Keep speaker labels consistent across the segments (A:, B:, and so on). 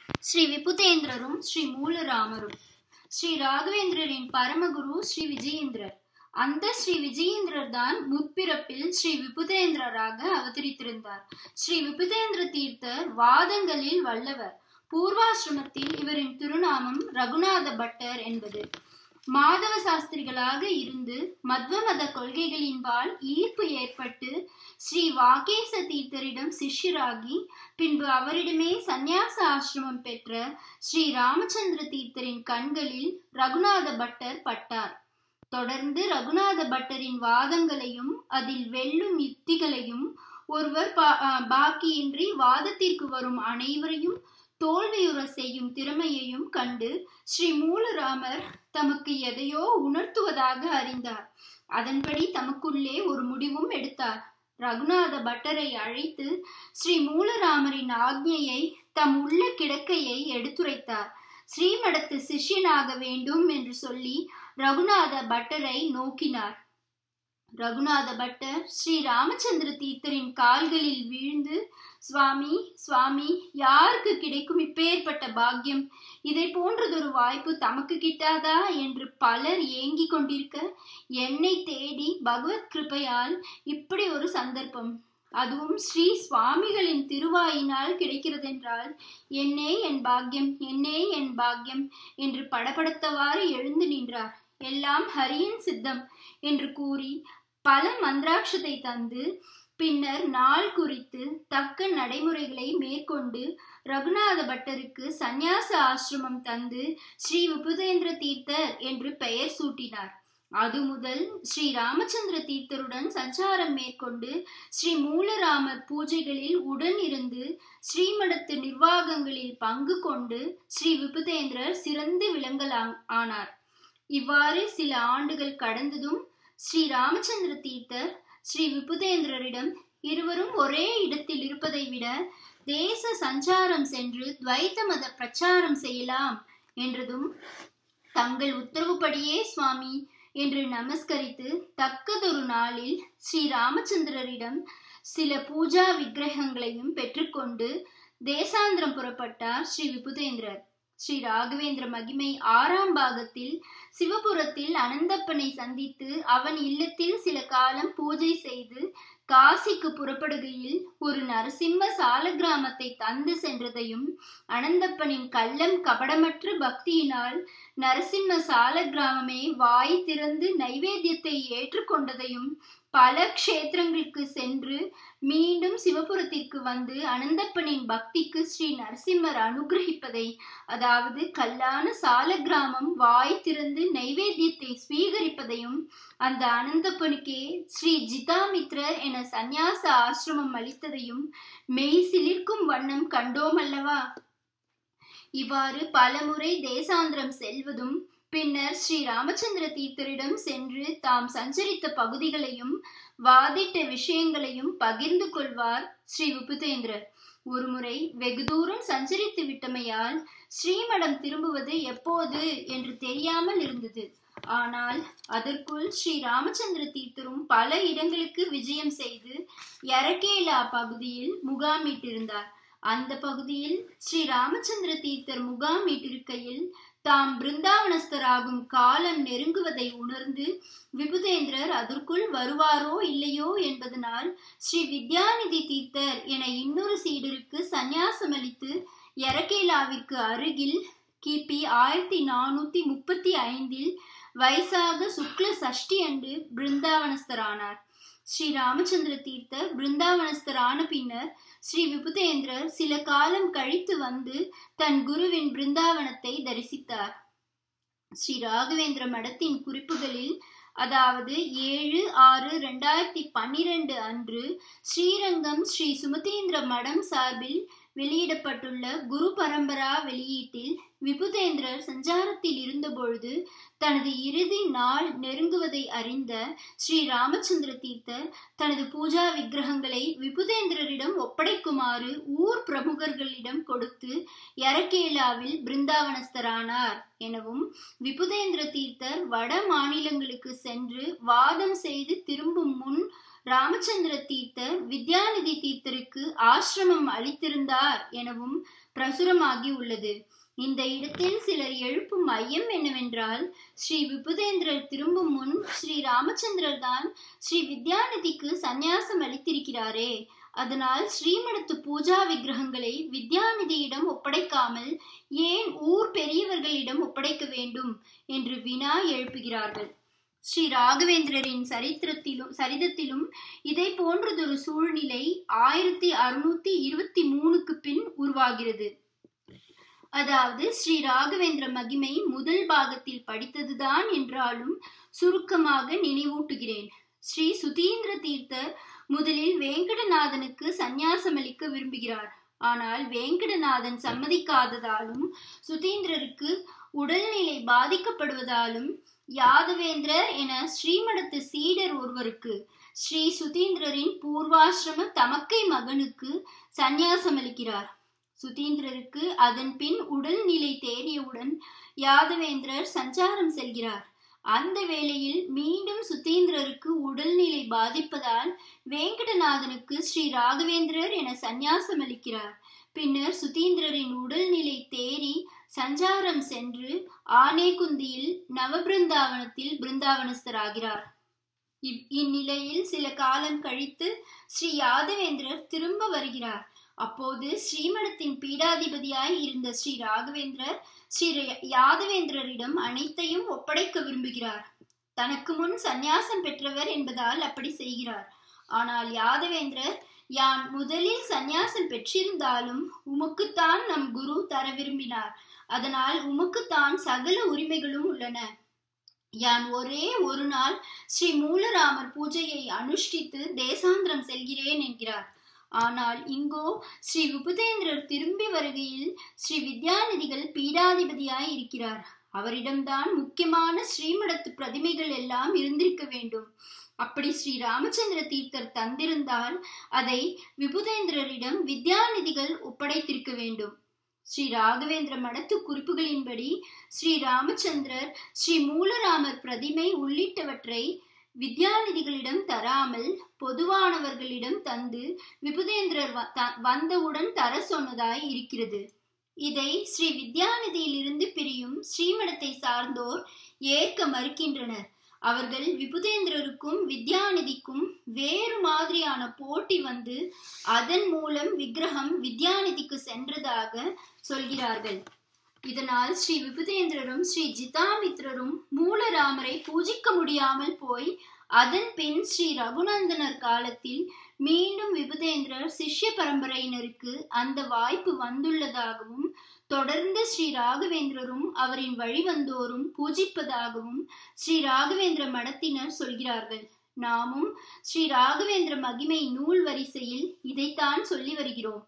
A: ஸ்ரீ விபுதேந்திரரும் ஸ்ரீ மூலராமரும் ஸ்ரீ ராகவேந்திரரின் பரமகுரு ஸ்ரீ விஜயேந்திரர் அந்த ஸ்ரீ விஜயேந்திரர் தான் முற்பிறப்பில் ஸ்ரீ விபுதேந்திரராக அவதரித்திருந்தார் ஸ்ரீ விபுதேந்திர தீர்த்தர் வாதங்களில் வல்லவர் பூர்வாசிரமத்தில் இவரின் திருநாமம் ரகுநாத பட்டர் என்பது மாதவ சாஸ்திரிகளாக இருந்து மத்வ மத கொள்கைகளின்பால் ஈர்ப்பு ஏற்பட்டு ஸ்ரீ வாகேச தீர்த்தரிடம் சிஷ்யராகி பின்பு அவரிடமே சந்நியாச ஆசிரமம் பெற்ற ஸ்ரீ ராமச்சந்திர தீர்த்தரின் கண்களில் ரகுநாத பட்டர் பட்டார் தொடர்ந்து ரகுநாத பட்டரின் வாதங்களையும் அதில் வெல்லும் யுக்திகளையும் ஒருவர் பாக்கியின்றி வாதத்திற்கு வரும் அனைவரையும் தோல்வியுற செய்யும் திறமையையும் கண்டு ஸ்ரீ மூலராமர் தமக்கு எதையோ உணர்த்துவதாக அறிந்தார் அதன்படி தமக்குள்ளே ஒரு முடிவும் எடுத்தார் ரகுநாத பட்டரை அழைத்து ஸ்ரீ மூலராமரின் ஆக்ஞையை தம் உள்ள கிடக்கையை எடுத்துரைத்தார் ஸ்ரீமடத்து சிஷ்யனாக வேண்டும் என்று சொல்லி ரகுநாத பட்டரை நோக்கினார் ரகுநாத பட்டர் ஸ்ரீ ராமச்சந்திர தீர்த்தரின் கால்களில் வீழ்ந்து சுவாமி சுவாமி யாருக்கு கிடைக்கும் இப்பேற்பட்ட பாக்கியம் இதை போன்றதொரு வாய்ப்பு தமக்கு கிட்டாதா என்று பலர் ஏங்கிக் கொண்டிருக்க என்னை தேடி பகவத் கிருப்பையால் இப்படி ஒரு சந்தர்ப்பம் அதுவும் ஸ்ரீ சுவாமிகளின் திருவாயினால் கிடைக்கிறதென்றால் என்னே என் பாக்கியம் என்னே என் பாக்கியம் என்று படபடத்தவாறு எழுந்து நின்றார் எல்லாம் ஹரியின் சித்தம் என்று கூறி பல மந்திராட்சத்தை தந்து பின்னர் நாள் குறித்து தக்க நடைமுறைகளை மேற்கொண்டு ரகுநாத பட்டருக்கு சந்நியாச ஆசிரமம் தந்து ஸ்ரீ விபுதேந்திர தீர்த்தர் என்று பெயர் சூட்டினார் அது முதல் ஸ்ரீ ராமச்சந்திர தீர்த்தருடன் சஞ்சாரம் மேற்கொண்டு ஸ்ரீ மூலராமர் பூஜைகளில் உடன் இருந்து ஸ்ரீமடத்து நிர்வாகங்களில் பங்கு கொண்டு ஸ்ரீ விபுதேந்திரர் சிறந்து விளங்கலா ஆனார் இவ்வாறு சில ஆண்டுகள் கடந்ததும் ஸ்ரீ ராமச்சந்திர தீர்த்தர் ஸ்ரீ விபுதேந்திரரிடம் இருவரும் ஒரே இடத்தில் இருப்பதை விட தேச சஞ்சாரம் சென்று துவைத்த மத பிரச்சாரம் செய்யலாம் என்றதும் தங்கள் உத்தரவுப்படியே சுவாமி என்று நமஸ்கரித்து தக்கதொரு நாளில் ஸ்ரீ ராமச்சந்திரரிடம் சில பூஜா விக்கிரகங்களையும் பெற்றுக்கொண்டு தேசாந்திரம் புறப்பட்டார் ஸ்ரீ விபுதேந்திரர் ஸ்ரீ ராகவேந்திர மகிமை ஆறாம் பாகத்தில் சிவபுரத்தில் அனந்தப்பனை சந்தித்து அவன் இல்லத்தில் சில காலம் பூஜை செய்து காசிக்கு புறப்படுகையில் ஒரு நரசிம்ம சால கிராமத்தை தந்து சென்றதையும் அனந்தப்பனின் கள்ளம் கபடமற்ற பக்தியினால் நரசிம்ம சால கிராமமே வாய் திறந்து நைவேத்தியத்தை ஏற்றுக்கொண்டதையும் பல க்ஷேத்திரங்களுக்கு சென்று மீண்டும் சிவபுரத்திற்கு வந்து அனந்தப்பனின் பக்திக்கு ஸ்ரீ நரசிம்மர் அனுகிரகிப்பதை அதாவது கல்லான சால கிராமம் வாய் திறந்து நைவேத்தியத்தை ஸ்வீகரிப்பதையும் அந்த அனந்தப்பனுக்கே ஸ்ரீ ஜிதாமித்ரர் என சந்நியாச ஆசிரமம் அளித்ததையும் மெய் சிலிர்க்கும் வண்ணம் கண்டோம் அல்லவா இவ்வாறு பலமுறை தேசாந்திரம் செல்வதும் பின்னர் ஸ்ரீ ராமச்சந்திர தீர்த்தரிடம் சென்று தாம் சஞ்சரித்த பகுதிகளையும் வாதிட்ட விஷயங்களையும் பகிர்ந்து கொள்வார் ஸ்ரீ விபுதேந்திரர் ஒருமுறை வெகு தூரம் சஞ்சரித்து விட்டமையால் ஸ்ரீமடம் திரும்புவது எப்போது என்று தெரியாமல் இருந்தது ஆனால் அதற்குள் ஸ்ரீ ராமச்சந்திர தீர்த்தரும் பல இடங்களுக்கு விஜயம் செய்து எரக்கேலா பகுதியில் முகாமிட்டிருந்தார் அந்த பகுதியில் ஸ்ரீ ராமச்சந்திர தீர்த்தர் முகாமிட்டிருக்கையில் தாம் பிருந்தாவனஸ்தராகும் காலம் நெருங்குவதை உணர்ந்து விபுதேந்திரர் அதற்குள் வருவாரோ இல்லையோ என்பதனால் ஸ்ரீ வித்யாநிதி தீர்த்தர் என இன்னொரு சீடருக்கு சந்நியாசமளித்து எரகேலாவிற்கு அருகில் கிபி ஆயிரத்தி நானூத்தி முப்பத்தி ஐந்தில் வைசாக சுக்ல சஷ்டி அன்று பிருந்தாவனஸ்தரானார் ஸ்ரீ ராமச்சந்திர தீர்த்தர் பிருந்தாவனஸ்தரான பின்னர் ஸ்ரீ விபுதேந்திரர் சில காலம் கழித்து வந்து தன் குருவின் பிருந்தாவனத்தை தரிசித்தார் ஸ்ரீ ராகவேந்திர மடத்தின் குறிப்புகளில் அதாவது ஏழு ஆறு ரெண்டாயிரத்தி பன்னிரண்டு அன்று ஸ்ரீரங்கம் ஸ்ரீ சுமதேந்திர மடம் சார்பில் வெளியிடப்பட்டுள்ள குரு பரம்பரா வெளியீட்டில் விபுதேந்திரர் சஞ்சாரத்தில் இருந்தபொழுது தனது இறுதி நாள் நெருங்குவதை அறிந்த ஸ்ரீ ராமச்சந்திர தீர்த்தர் தனது பூஜா விக்கிரகங்களை விபுதேந்திரரிடம் ஒப்படைக்குமாறு ஊர் பிரமுகர்களிடம் கொடுத்து எரக்கேலாவில் பிருந்தாவனஸ்தரானார் எனவும் விபுதேந்திர தீர்த்தர் வட மாநிலங்களுக்கு சென்று வாதம் செய்து திரும்பும் முன் ராமச்சந்திர தீர்த்தர் வித்யாநிதி தீர்த்தருக்கு ஆசிரமம் அளித்திருந்தார் எனவும் பிரசுரமாகி உள்ளது இந்த இடத்தில் சிலர் எழுப்பும் ஐயம் என்னவென்றால் ஸ்ரீ விபுதேந்திரர் திரும்பும் முன் ஸ்ரீ ராமச்சந்திரர் தான் ஸ்ரீ வித்யாநிதிக்கு சந்நியாசம் அளித்திருக்கிறாரே அதனால் ஸ்ரீமடத்து பூஜா விக்கிரகங்களை வித்யாநிதியிடம் ஒப்படைக்காமல் ஏன் ஊர் பெரியவர்களிடம் ஒப்படைக்க வேண்டும் என்று வினா எழுப்புகிறார்கள் ஸ்ரீ ராகவேந்திரரின் சரித்திரத்திலும் சரிதத்திலும் இதை போன்றதொரு சூழ்நிலை ஆயிரத்தி அறுநூத்தி இருபத்தி மூணுக்கு பின் உருவாகிறது அதாவது ஸ்ரீ ராகவேந்திர மகிமை முதல் பாகத்தில் படித்ததுதான் என்றாலும் சுருக்கமாக நினைவூட்டுகிறேன் ஸ்ரீ சுதீந்திர தீர்த்தர் முதலில் வேங்கடநாதனுக்கு சந்நியாசம் அளிக்க விரும்புகிறார் ஆனால் வேங்கடநாதன் சம்மதிக்காததாலும் சுதீந்திரருக்கு உடல்நிலை பாதிக்கப்படுவதாலும் யாதவேந்திரர் என ஸ்ரீமடத்து சீடர் ஒருவருக்கு ஸ்ரீ சுதீந்திரரின் பூர்வாசிரம தமக்கை மகனுக்கு சந்நியாசம் அளிக்கிறார் சுதீந்திரருக்கு அதன் பின் உடல்நிலை தேறியவுடன் யாதவேந்திரர் சஞ்சாரம் செல்கிறார் அந்த வேளையில் மீண்டும் சுதீந்திரருக்கு உடல்நிலை பாதிப்பதால் வேங்கடநாதனுக்கு ஸ்ரீ ராகவேந்திரர் என சந்நியாசம் அளிக்கிறார் பின்னர் சுதீந்திரரின் உடல்நிலை தேறி சஞ்சாரம் சென்று ஆனேகுந்தியில் நவபிருந்தாவனத்தில் பிருந்தாவனஸ்தராகிறார் இந்நிலையில் சில காலம் கழித்து ஸ்ரீ யாதவேந்திரர் திரும்ப வருகிறார் அப்போது ஸ்ரீமடத்தின் பீடாதிபதியாய் இருந்த ஸ்ரீ ராகவேந்திரர் ஸ்ரீ யாதவேந்திரரிடம் அனைத்தையும் ஒப்படைக்க விரும்புகிறார் தனக்கு முன் சந்நியாசம் பெற்றவர் என்பதால் அப்படி செய்கிறார் ஆனால் யாதவேந்திரர் யான் முதலில் சந்நியாசம் பெற்றிருந்தாலும் உமக்குத்தான் நம் குரு தர விரும்பினார் அதனால் உமக்குத்தான் சகல உரிமைகளும் உள்ளன யான் ஒரே ஒரு நாள் ஸ்ரீ மூலராமர் பூஜையை அனுஷ்டித்து தேசாந்திரம் செல்கிறேன் என்கிறார் ஆனால் இங்கோ ஸ்ரீ விபுதேந்திரர் திரும்பி வருகையில் ஸ்ரீ வித்யாநிதிகள் பீடாதிபதியாய் இருக்கிறார் அவரிடம்தான் முக்கியமான ஸ்ரீமடத்து பிரதிமைகள் எல்லாம் இருந்திருக்க வேண்டும் அப்படி ஸ்ரீ ராமச்சந்திர தீர்த்தர் தந்திருந்தால் அதை விபுதேந்திரரிடம் வித்யாநிதிகள் ஒப்படைத்திருக்க வேண்டும் ஸ்ரீ ராகவேந்திர மடத்து குறிப்புகளின்படி ஸ்ரீ ராமச்சந்திரர் ஸ்ரீ மூலராமர் பிரதிமை உள்ளிட்டவற்றை வித்யாநிதிகளிடம் தராமல் பொதுவானவர்களிடம் தந்து விபுதேந்திரர் வந்தவுடன் தர சொன்னதாய் இருக்கிறது இதை ஸ்ரீ வித்யாநிதியிலிருந்து பிரியும் ஸ்ரீமடத்தை சார்ந்தோர் ஏற்க மறுக்கின்றனர் அவர்கள் விபுதேந்திரருக்கும் வித்யாநிதிக்கும் வேறு மாதிரியான போட்டி வந்து அதன் மூலம் விக்கிரகம் வித்யாநிதிக்கு சென்றதாக சொல்கிறார்கள் இதனால் ஸ்ரீ விபுதேந்திரரும் ஸ்ரீ ஜிதாமித்ரரும் மூலராமரை பூஜிக்க முடியாமல் போய் அதன் பின் ஸ்ரீ ரகுநந்தனர் காலத்தில் மீண்டும் விபுதேந்திரர் சிஷ்ய பரம்பரையினருக்கு அந்த வாய்ப்பு வந்துள்ளதாகவும் தொடர்ந்து ஸ்ரீ ராகவேந்திரரும் அவரின் வழிவந்தோரும் பூஜிப்பதாகவும் ஸ்ரீ ராகவேந்திர மடத்தினர் சொல்கிறார்கள் நாமும் ஸ்ரீ ராகவேந்திர மகிமை நூல் வரிசையில் இதைத்தான் சொல்லி வருகிறோம்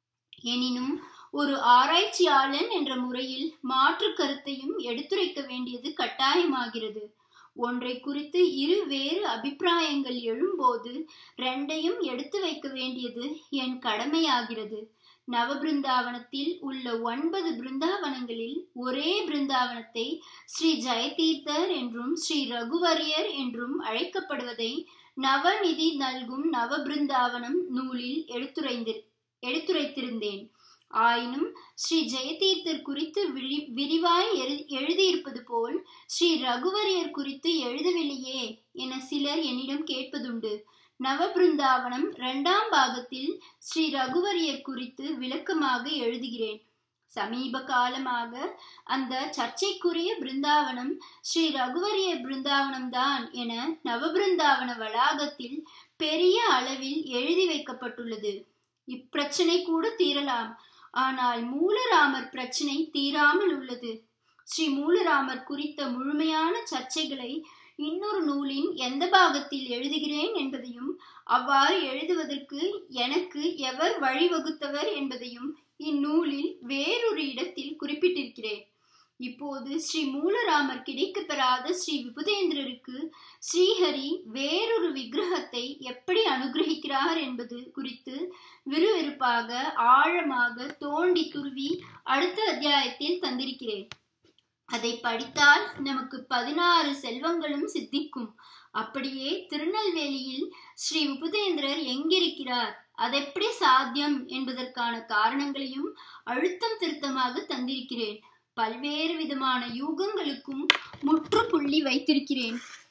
A: எனினும் ஒரு ஆராய்ச்சியாளன் என்ற முறையில் மாற்று கருத்தையும் எடுத்துரைக்க வேண்டியது கட்டாயமாகிறது ஒன்றை குறித்து இரு வேறு அபிப்பிராயங்கள் எழும்போது ரெண்டையும் எடுத்து வைக்க வேண்டியது என் கடமையாகிறது நவபிருந்தாவனத்தில் உள்ள ஒன்பது பிருந்தாவனங்களில் ஒரே பிருந்தாவனத்தை ஸ்ரீ ஜெயதீர்த்தர் என்றும் ஸ்ரீ ரகுவரியர் என்றும் அழைக்கப்படுவதை நவநிதி நல்கும் நவபிருந்தாவனம் நூலில் எடுத்துரைந்து எடுத்துரைத்திருந்தேன் ஆயினும் ஸ்ரீ ஜெயதீர்த்தர் குறித்து விரி விரிவாய் எழுதியிருப்பது போல் ஸ்ரீ ரகுவரியர் குறித்து எழுதவில்லையே என சிலர் என்னிடம் கேட்பதுண்டு நவபிருந்தாவனம் இரண்டாம் பாகத்தில் ஸ்ரீ ரகுவரியர் குறித்து விளக்கமாக எழுதுகிறேன் சமீப காலமாக அந்த சர்ச்சைக்குரிய பிருந்தாவனம் ஸ்ரீ ரகுவரிய பிருந்தாவனம் தான் என நவபிருந்தாவன வளாகத்தில் பெரிய அளவில் எழுதி வைக்கப்பட்டுள்ளது இப்பிரச்சனை கூட தீரலாம் ஆனால் மூலராமர் பிரச்சனை தீராமல் உள்ளது ஸ்ரீ மூலராமர் குறித்த முழுமையான சர்ச்சைகளை இன்னொரு நூலின் எந்த பாகத்தில் எழுதுகிறேன் என்பதையும் அவ்வாறு எழுதுவதற்கு எனக்கு எவர் வழிவகுத்தவர் என்பதையும் இந்நூலில் வேறொரு இடத்தில் குறிப்பிட்டிருக்கிறேன் இப்போது ஸ்ரீ மூலராமர் கிடைக்கப்பெறாத ஸ்ரீ விபுதேந்திரருக்கு ஸ்ரீஹரி வேறொரு விக்கிரகத்தை எப்படி அனுகிரகிக்கிறார் என்பது குறித்து விறுவிறுப்பாக ஆழமாக தோண்டி துருவி அடுத்த அத்தியாயத்தில் தந்திருக்கிறேன் அதை படித்தால் நமக்கு பதினாறு செல்வங்களும் சித்திக்கும் அப்படியே திருநெல்வேலியில் ஸ்ரீ உபதேந்திரர் எங்கிருக்கிறார் அதெப்படி சாத்தியம் என்பதற்கான காரணங்களையும் அழுத்தம் திருத்தமாக தந்திருக்கிறேன் பல்வேறு விதமான யூகங்களுக்கும் முற்றுப்புள்ளி வைத்திருக்கிறேன்